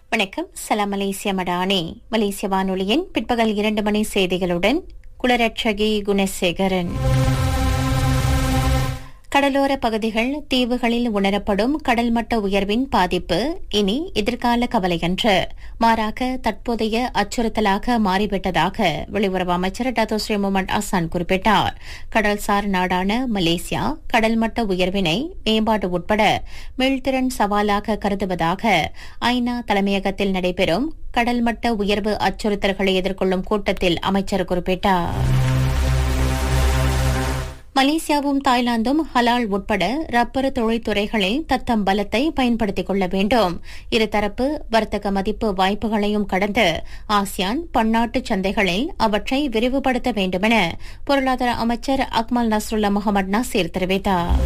வணக்கம் சலாம் மலேசிய மடானே மலேசிய வானொலியின் பிற்பகல் இரண்டு மணி செய்திகளுடன் குலரட்சகி குணசேகரன் கடலோர பகுதிகள் தீவுகளில் உணரப்படும் கடல் மட்ட உயர்வின் பாதிப்பு இனி எதிர்கால கவலையன்று மாறாக தற்போதைய அச்சுறுத்தலாக மாறிவிட்டதாக வெளியுறவு அமைச்சர் டத்தோ ஸ்ரீ முகமது அசான் குறிப்பிட்டார் கடல்சார் நாடான மலேசியா கடல் மட்ட உயர்வினை மேம்பாடு உட்பட மீள்திறன் சவாலாக கருதுவதாக ஐநா தலைமையகத்தில் நடைபெறும் கடல் மட்ட உயர்வு அச்சுறுத்தல்களை எதிர்கொள்ளும் கூட்டத்தில் அமைச்சர் குறிப்பிட்டார் மலேசியாவும் தாய்லாந்தும் ஹலால் உட்பட ரப்பர் தொழில்துறைகளில் தத்தம் பலத்தை பயன்படுத்திக் கொள்ள வேண்டும் இருதரப்பு வர்த்தக மதிப்பு வாய்ப்புகளையும் கடந்து ஆசியான் பன்னாட்டு சந்தைகளில் அவற்றை விரிவுபடுத்த வேண்டுமென பொருளாதார அமைச்சர் அக்மல் நஸ்ருல்லா முகமது நாசீர் தெரிவித்தார்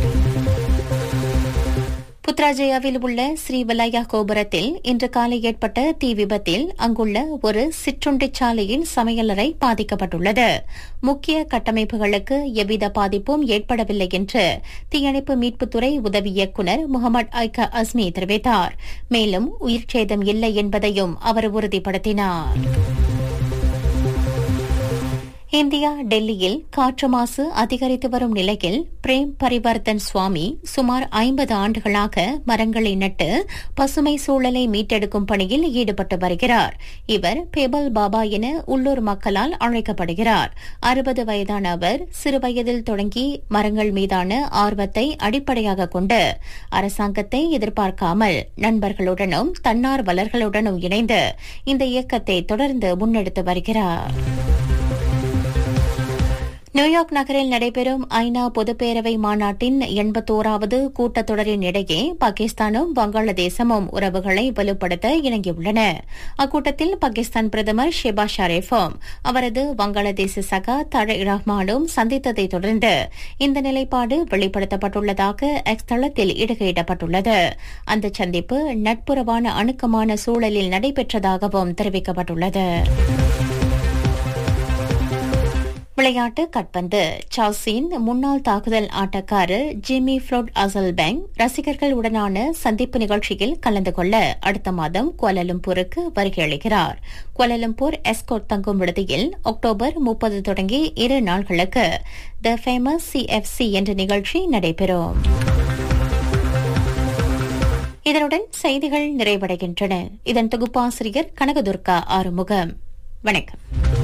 புத்ராஜயாவில் உள்ள ஸ்ரீவலயா கோபுரத்தில் இன்று காலை ஏற்பட்ட தீ விபத்தில் அங்குள்ள ஒரு சிற்றுண்டிச் சாலையின் சமையலறை பாதிக்கப்பட்டுள்ளது முக்கிய கட்டமைப்புகளுக்கு எவ்வித பாதிப்பும் ஏற்படவில்லை என்று தீயணைப்பு மீட்புத்துறை உதவி இயக்குநர் முகமது ஐக்க அஸ்மி தெரிவித்தார் மேலும் உயிர்ச்சேதம் இல்லை என்பதையும் அவர் உறுதிப்படுத்தினார் இந்தியா டெல்லியில் காற்று மாசு அதிகரித்து வரும் நிலையில் பிரேம் பரிவர்த்தன் சுவாமி சுமார் ஐம்பது ஆண்டுகளாக மரங்களை நட்டு பசுமை சூழலை மீட்டெடுக்கும் பணியில் ஈடுபட்டு வருகிறார் இவர் பெபல் பாபா என உள்ளூர் மக்களால் அழைக்கப்படுகிறார் அறுபது வயதான அவர் சிறுவயதில் தொடங்கி மரங்கள் மீதான ஆர்வத்தை அடிப்படையாக கொண்டு அரசாங்கத்தை எதிர்பார்க்காமல் நண்பர்களுடனும் தன்னார்வலர்களுடனும் இணைந்து இந்த இயக்கத்தை தொடர்ந்து முன்னெடுத்து வருகிறார் நியூயார்க் நகரில் நடைபெறும் ஐநா பொதுப்பேரவை மாநாட்டின் எண்பத்தோராவது கூட்டத்தொடரின் இடையே பாகிஸ்தானும் வங்காளதேசமும் உறவுகளை வலுப்படுத்த இணங்கியுள்ளன அக்கூட்டத்தில் பாகிஸ்தான் பிரதமர் ஷெபா ஷரீஃபும் அவரது வங்காளதேச சகா தழை ரஹ்மானும் சந்தித்ததை தொடர்ந்து இந்த நிலைப்பாடு வெளிப்படுத்தப்பட்டுள்ளதாக எக்ஸ் தளத்தில் இடுகையிடப்பட்டுள்ளது அந்த சந்திப்பு நட்புறவான அணுக்கமான சூழலில் நடைபெற்றதாகவும் தெரிவிக்கப்பட்டுள்ளது விளையாட்டு கட்பந்து சார்சின் முன்னாள் தாக்குதல் ஆட்டக்காரர் ஜிம்மி ஃப்ளோட் அசல்பேங் ரசிகர்கள் உடனான சந்திப்பு நிகழ்ச்சியில் கலந்து கொள்ள அடுத்த மாதம் கோலலம்பூருக்கு வருகை அளிக்கிறார் கோலலம்பூர் எஸ்கோட் தங்கும் விடுதியில் அக்டோபர் முப்பது தொடங்கி இரு நாள்களுக்கு த ஃபேமஸ் சிஎஃப்சி என்ற நிகழ்ச்சி நடைபெறும் இதனுடன் செய்திகள் நிறைவடைகின்றன இதன் தொகுப்பாசிரியர் கனகதுர்கா ஆறுமுகம் வணக்கம்